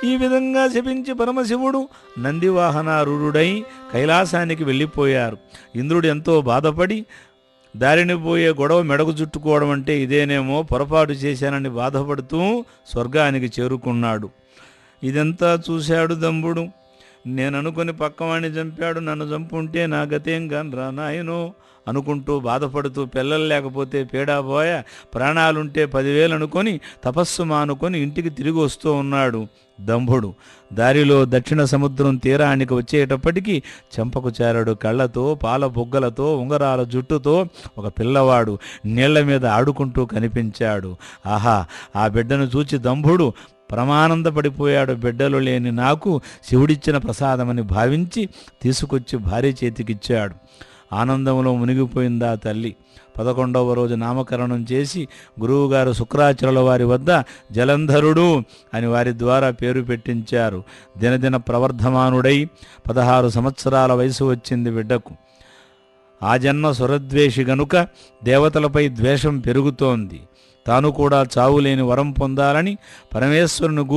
ఈ విధంగా శపించి పరమశివుడు నందివాహనారూఢుడై కైలాసానికి వెళ్ళిపోయారు ఇంద్రుడు ఎంతో బాధపడి దారిని పోయే గొడవ మెడకు చుట్టుకోవడం అంటే ఇదేనేమో పొరపాటు చేశానని బాధపడుతూ స్వర్గానికి చేరుకున్నాడు ఇదంతా చూశాడు దంబుడు నేను అనుకుని పక్కవాణ్ణి చంపాడు నన్ను చంపుంటే నా గతేం కానరా నాయనో అనుకుంటూ బాధపడుతూ పిల్లలు లేకపోతే పేడాబోయ ప్రాణాలుంటే పదివేలు అనుకొని తపస్సు మానుకొని ఇంటికి తిరిగి వస్తూ ఉన్నాడు దంభుడు దారిలో దక్షిణ సముద్రం తీరానికి వచ్చేటప్పటికి చెంపకు చేరడు కళ్ళతో పాల బొగ్గలతో ఉంగరాల జుట్టుతో ఒక పిల్లవాడు నీళ్ల మీద ఆడుకుంటూ కనిపించాడు ఆహా ఆ బిడ్డను చూచి దంభుడు పరమానందపడిపోయాడు బిడ్డలు లేని నాకు శివుడిచ్చిన ప్రసాదమని భావించి తీసుకొచ్చి భార్య చేతికిచ్చాడు ఆనందంలో మునిగిపోయిందా తల్లి పదకొండవ రోజు నామకరణం చేసి గురువుగారు శుక్రాచార్యుల వారి వద్ద జలంధరుడు అని వారి ద్వారా పేరు పెట్టించారు దినదిన ప్రవర్ధమానుడై పదహారు సంవత్సరాల వయసు వచ్చింది బిడ్డకు ఆ జన్మ సురద్వేషి గనుక దేవతలపై ద్వేషం పెరుగుతోంది తాను కూడా చావులేని వరం పొందాలని పరమేశ్వరుని